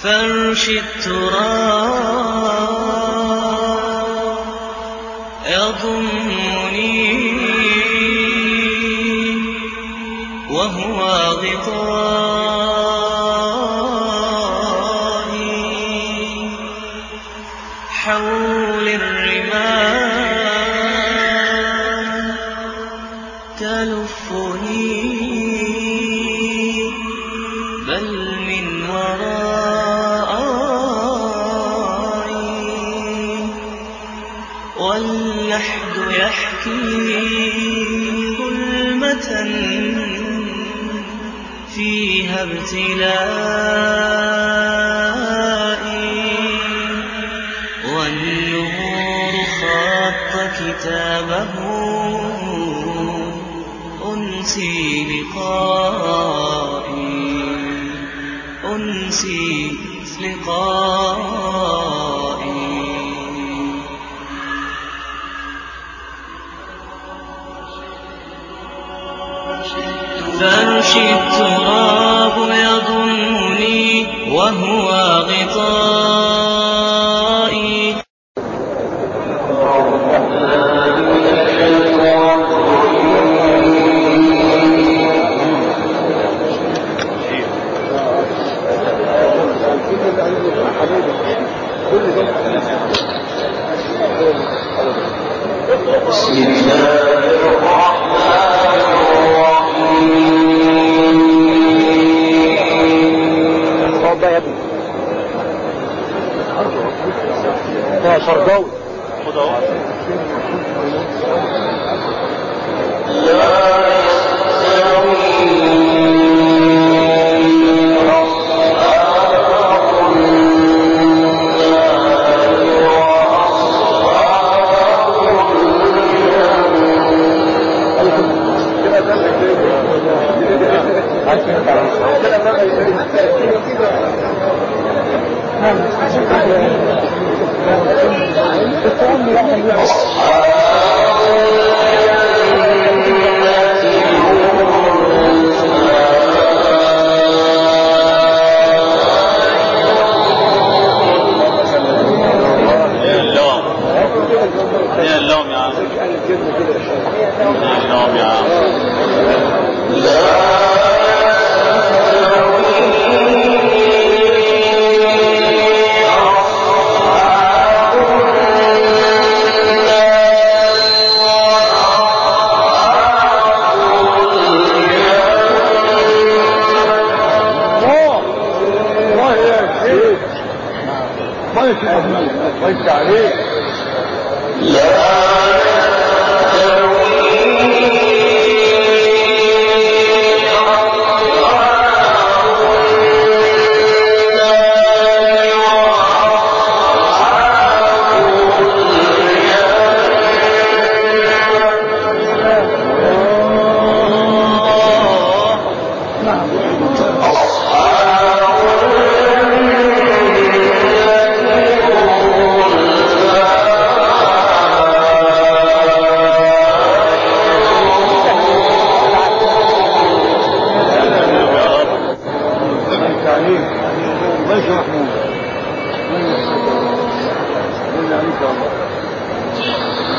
فرش التراب يضمني وهو غطائي حول الرمال تلفني بل من ورائي واللحد يحكي ظلمة فيها ابتلائي والنور خط كتابه أنسي لقائي أنسي لقائي فرش التراب يضمني وهو غطائي بسم الله الرحمن الرحيم اقعد بقى يا ابني يا شرقاوي خد اهو اللوم ايه اللوم يا عم ايه اللوم يا عم الله يا شيخ الله يا شيخ الله يفتح عليك الله يفتح عليك الله يشرح محمود الله عليك يا الله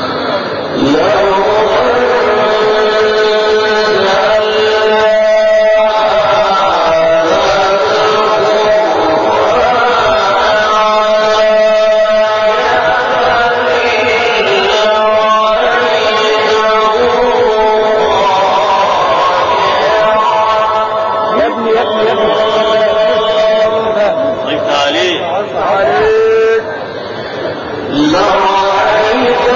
يا ابني يا ابني يا ابني ضيفنا عليه عليك لرأيت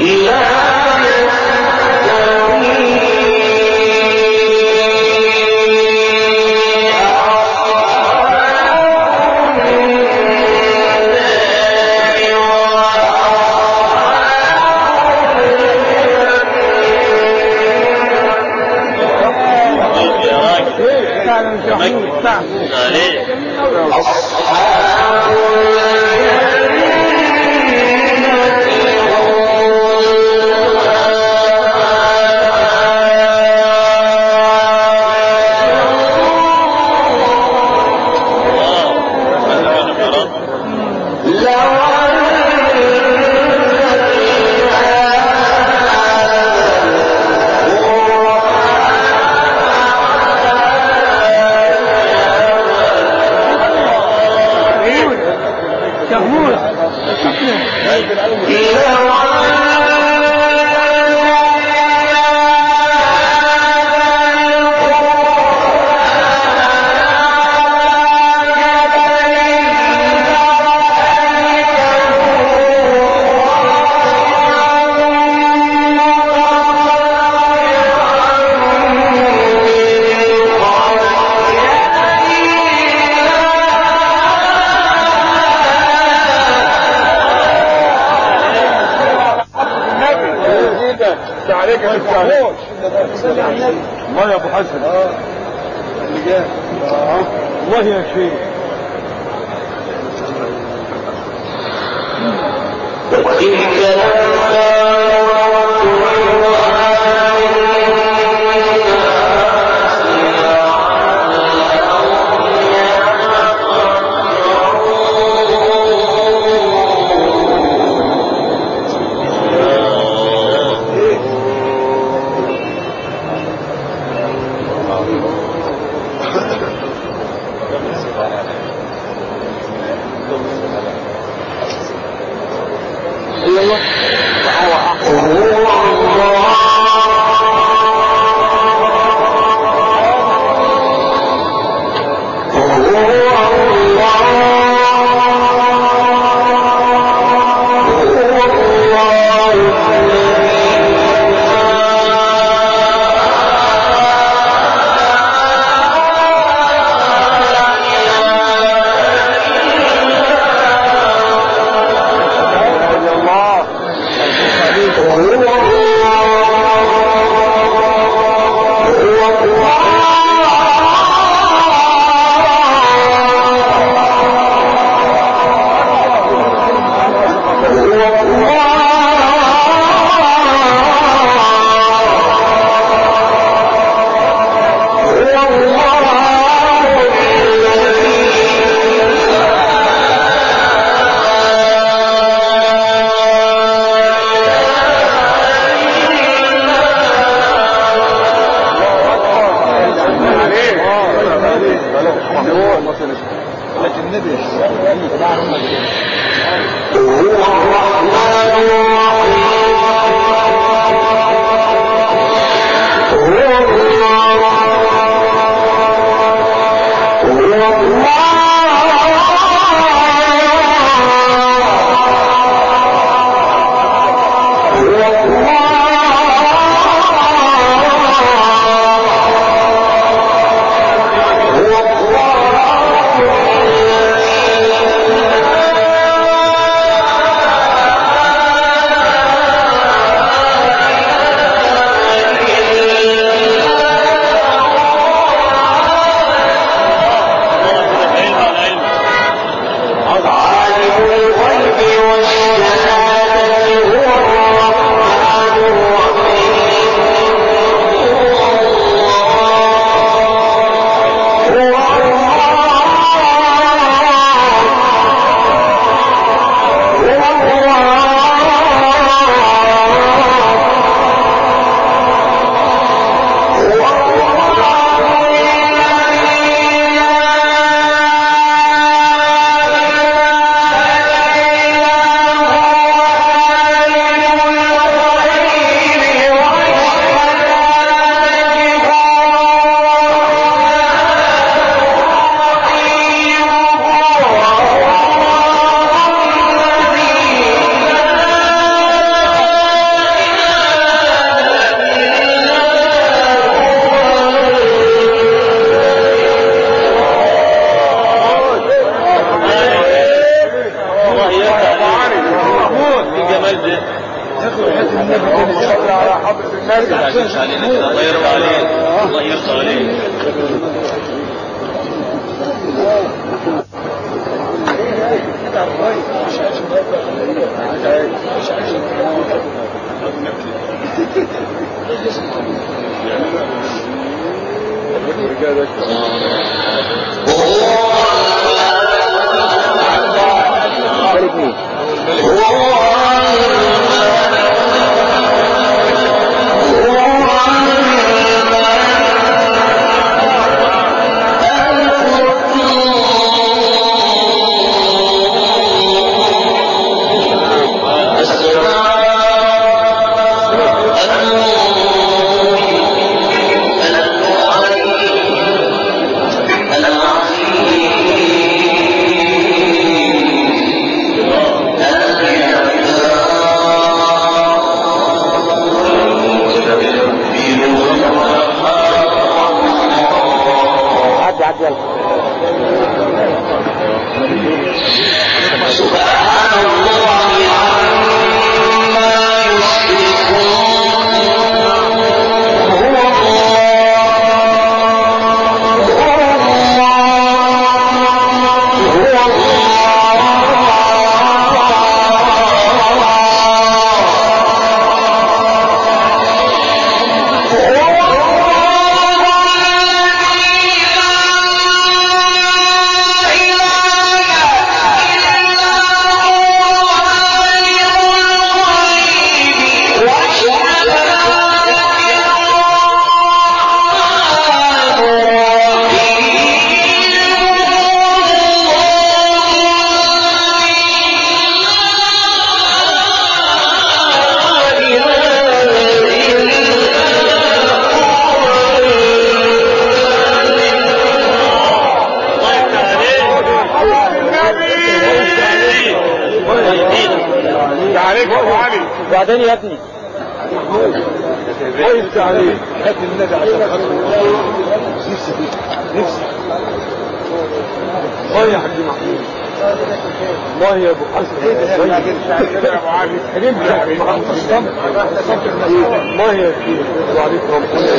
يا راجل كان مش محمود نعم عليك محمود عليك يا محمود ما يا ابو حسن اللي جاي والله يا شيخ عالم الغيب والشهادة هو الرحمن اللهم صل على حضرة النبي تعزيز علينا كده الله يرضى عليك الله يرضى عليك عدي عدي يلا الله يفتح عليك عليك ابو علي وبعدين يا ابني كويس عليك هات النبي عشان خاطر نفسي فيك نفسي الله يا حاج محمود الله يا ابو حسن يا ابو علي حرمت يا اخي الله يا سيدي وعليك ربنا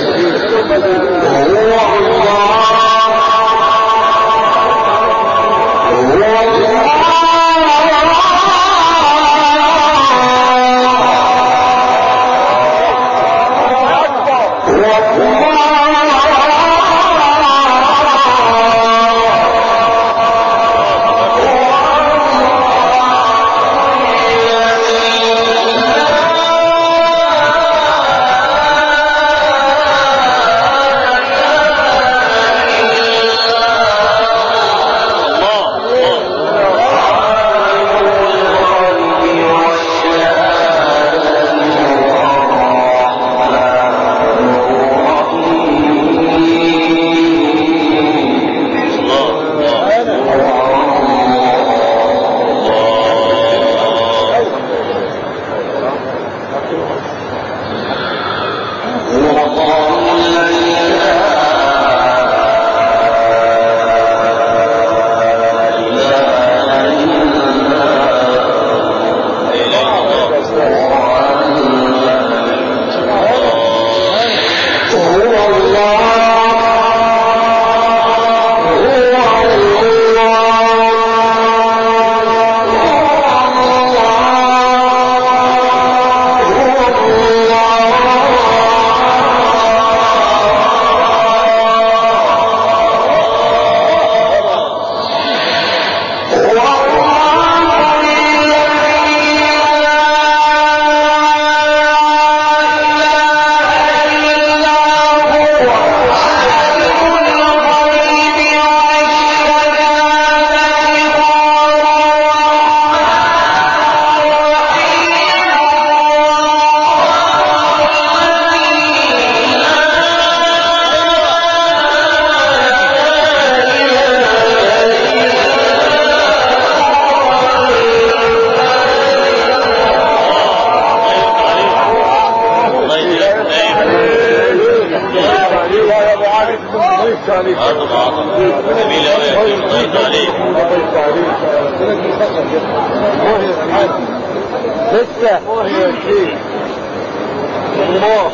عليك عظم عظم جميل قوي يا شيخ الله يرضى عليك الله يفتح عليك الله يفتح عليك الله يا سعادة لسه الله يا شيخ الله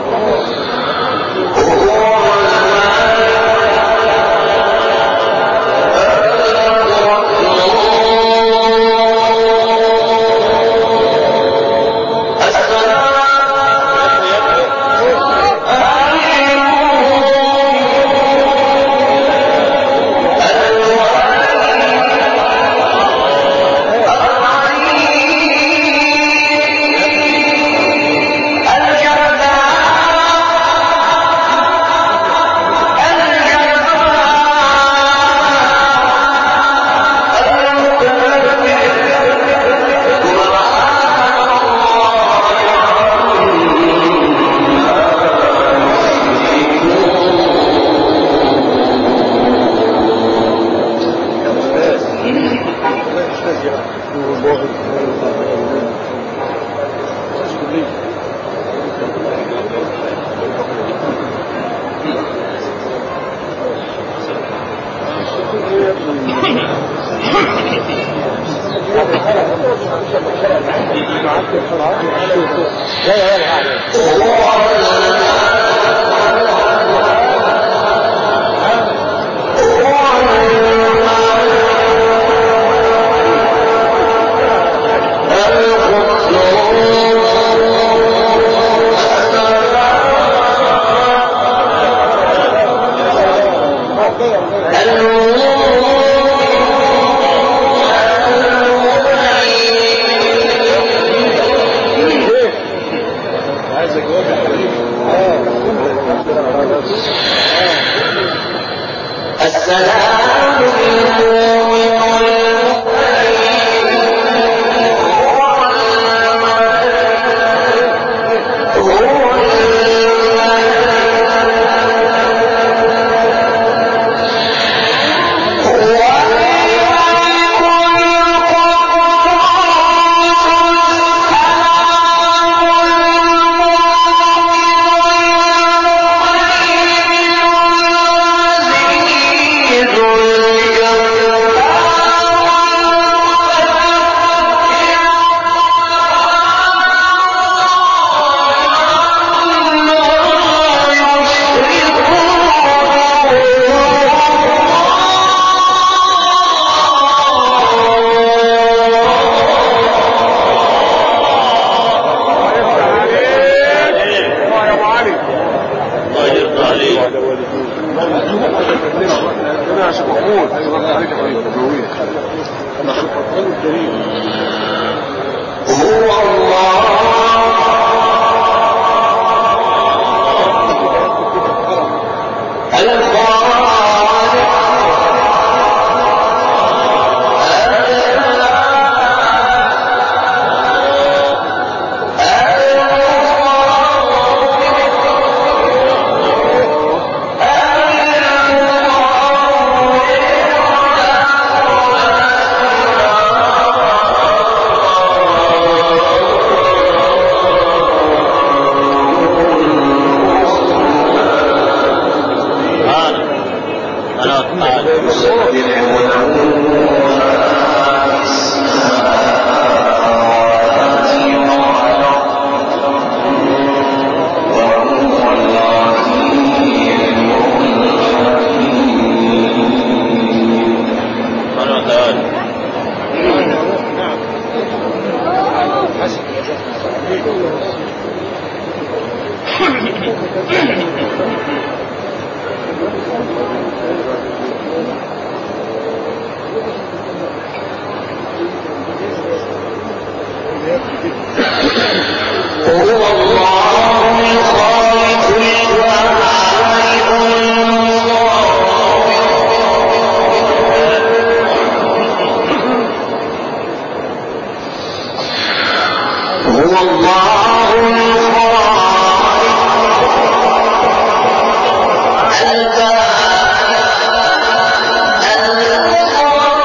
الله يا ابو علي الله يرضى عليك انا عشان محمود رد عليك يا حبيبي جوية تعالى انا تعالى انا تعالى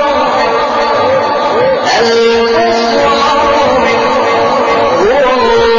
هو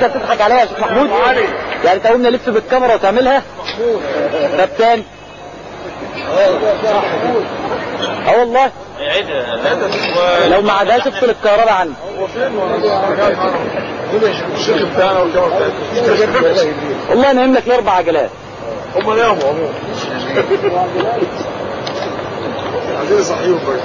انت بتضحك عليا يا شيخ محمود يعني تقومنا نلف بالكاميرا وتعملها طب تاني اه والله عيدها لو ما عادهاش افصل الكهرباء عني هو فين الشيخ بتاعنا والجامعة بتاعتنا والله انا لك لي اربع عجلات هم ناموا عموما عايزين يصحيهم بقى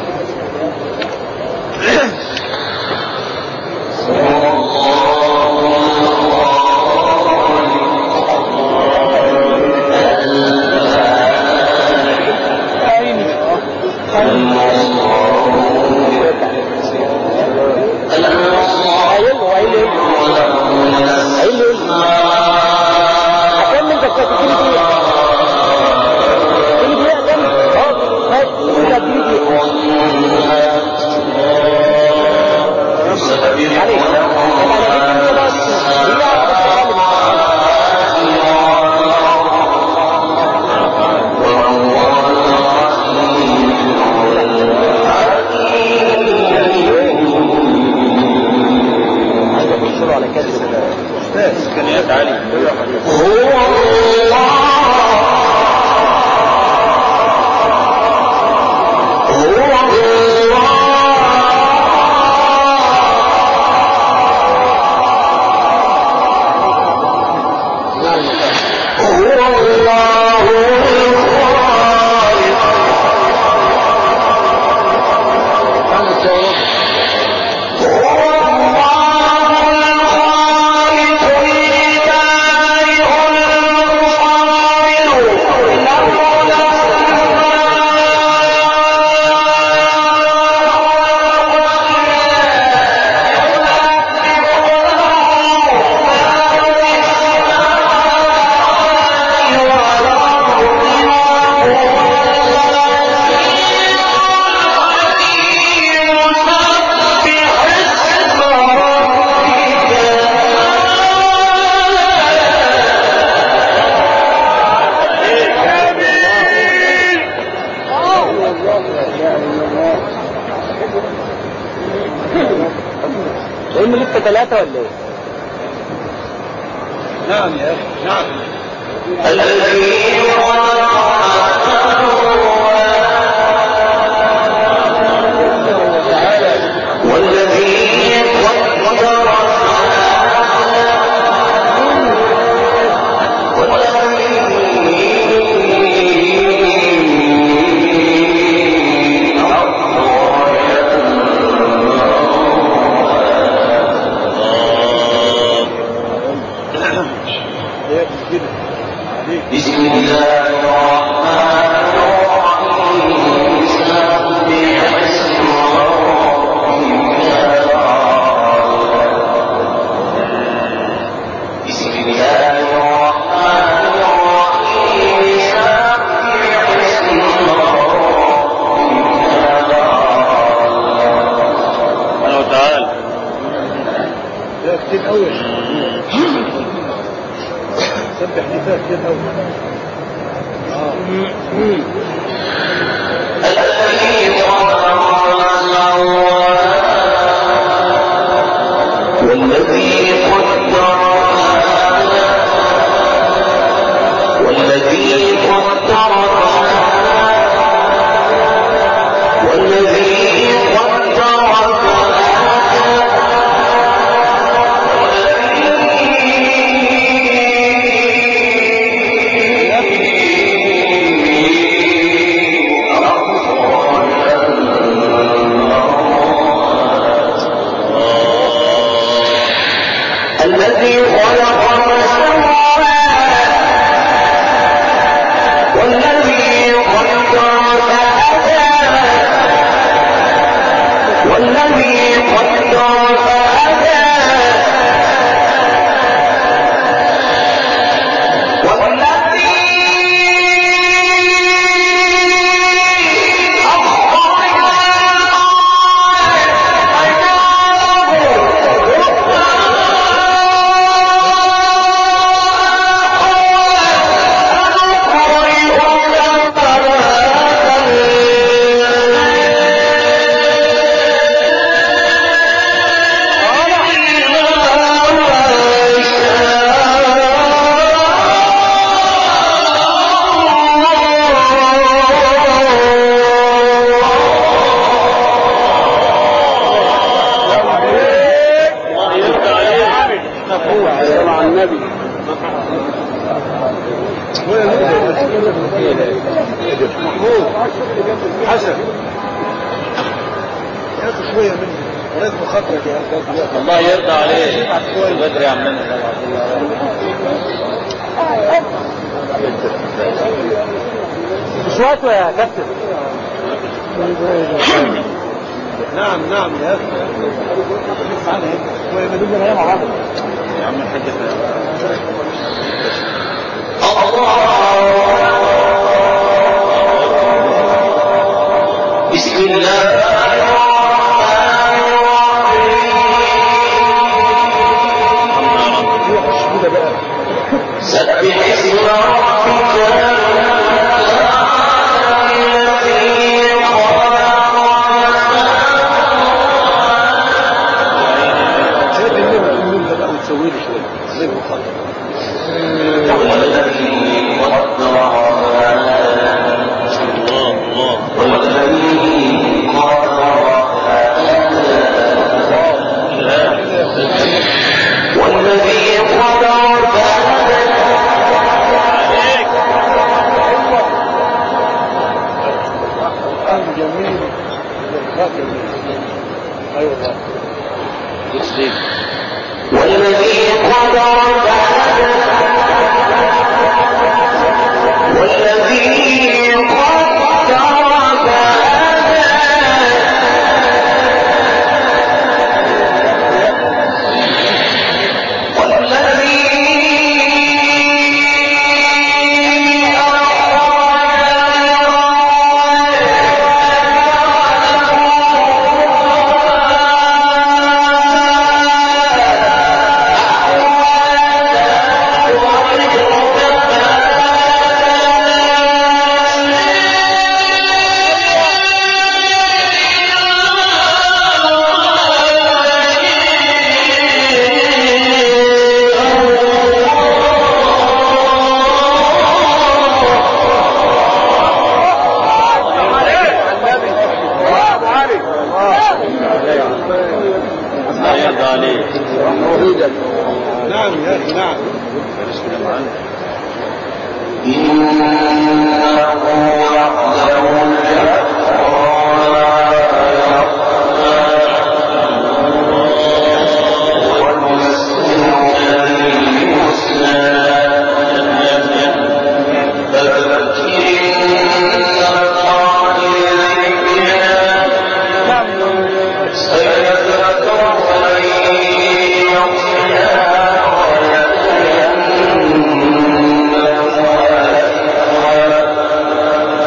قايل له قايل له قايل له هكمل انت بتديني دقيقة اديني دقيقة كمل اه طيب انت اديني دقيقة عليك على كده امكانيات عاليه لان لسه ثلاثة ولا ايه؟ نعم يا اخي نعم بسم الله الرحمن الرحيم سبح اسم ربك الأعلى. بسم الله الرحمن الرحيم سبح اسم ربك الأعلى. سبحانه وتعالى ده كتير قوي سبح دي فيها كتير قوي الذي خلق فسوى والذي قدر فهدى والذي قدر فهدى والذي قدر فهدى شويه مني لازم خاطرك يا استاذ الله يرضى عليك بدري يا عمنا مش وقته يا كابتن نعم نعم يا اخي شويه بدون ما مع بعض يا عم الحاج بسم الله سبح اسم ربك الذي شايف اللي بتقول انت بقى وتسوي لي شويه زي المخاطر والذي قدر الله الله والذي قدر والذي قدر عليك قلب جميل خاطر اي والله تسليم والذي قدر والذي قدر والذي الله يرضى عليك نعم يا اخي نعم إنه يعلم الجهر ونسألك للحسنى فذكر النفعات ذكرها سيذكر من يخشى ويتجنبها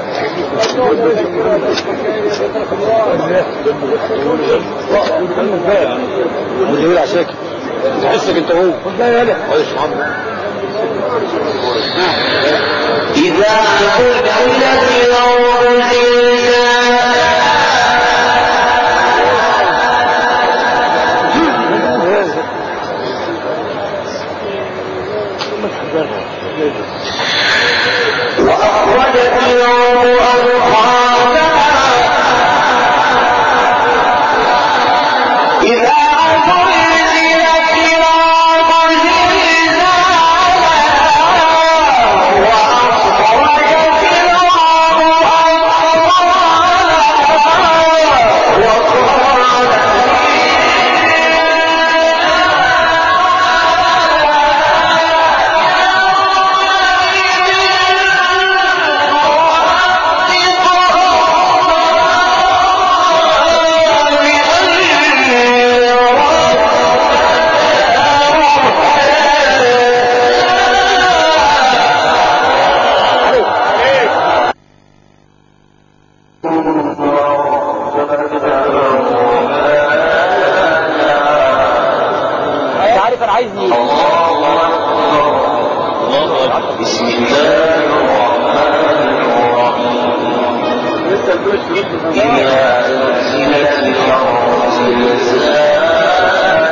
واللي يقول عساكر تحسك انت هو معلش محمد إذا زلزلت الأرض زلزالها وأخرجت الأرض أثقالها إذا زلزلت الأرض زلزالها وأخرجت الأرض أثقالها وقال انت عارف انا عايز ايه بسم الله الرحمن الرحيم إذا زلزلت الأرض زلزالها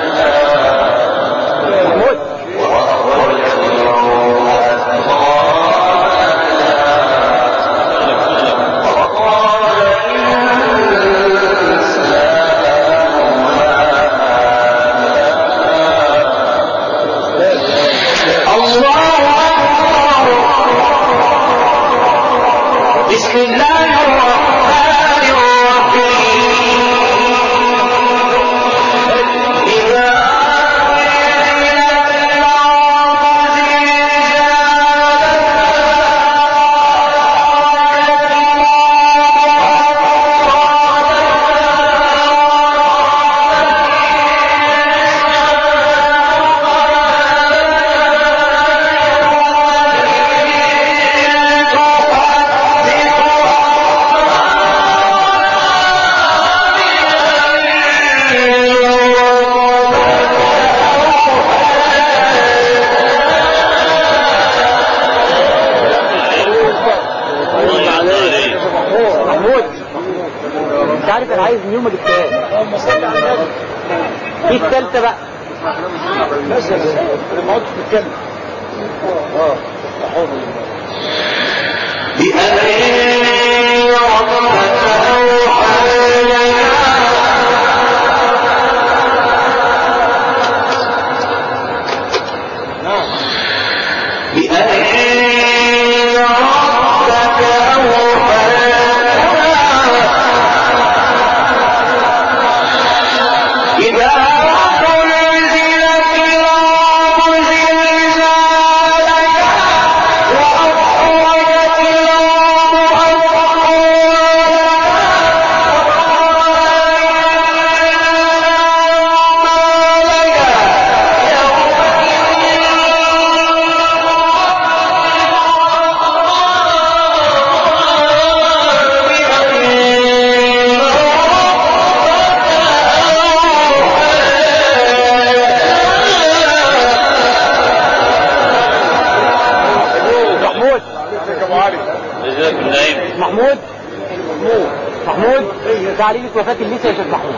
محمود وأخرجت الأرض أثقالها وقال الإنسان الله أكبر بسم الله الرحمن الرحيم إذا زلزلت الأرض محمود انت عارف انا عايز من يوم ما جبتهاش دي الثالثه بقى بس ما عدتش بتكلم بأن ربك أوحى لها بأن ربك أوحى لها إذا زلزلت الأرض زلزالها وأخرجت الأرض محمود ازيك من نايم محمود محمود تعليل وفاة الليسة يا شيخ محمود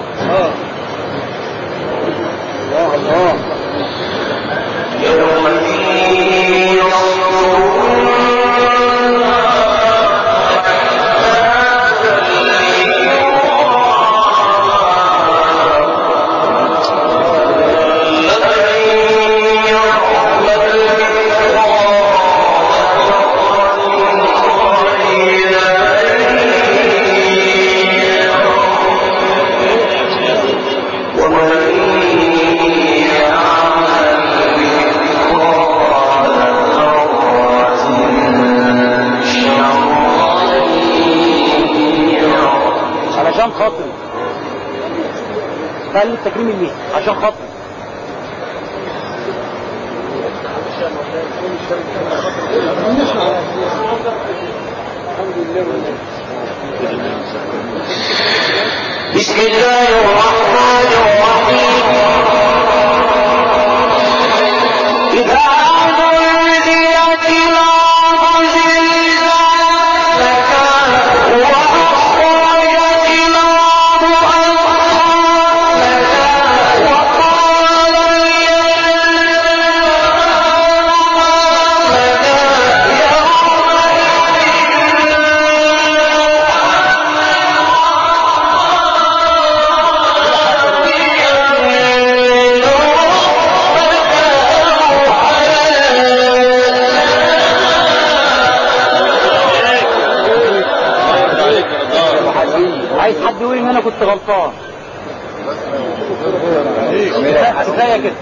علشان خاطري قال لي التكريم اللي عشان خاطري الحمد لله بسم الله الرحمن الرحيم إذا زلزلت الأرض زلزالها وأخرجت الأرض أثقالها وقال عايز حد يقول ان انا كنت غلطان كفاية- كفايه كده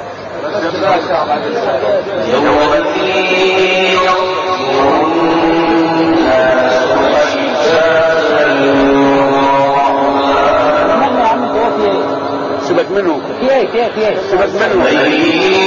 مالنا يا عم انت هو في ايه؟ سيبك منه في ايه في ايه في ايه؟ سيبك منه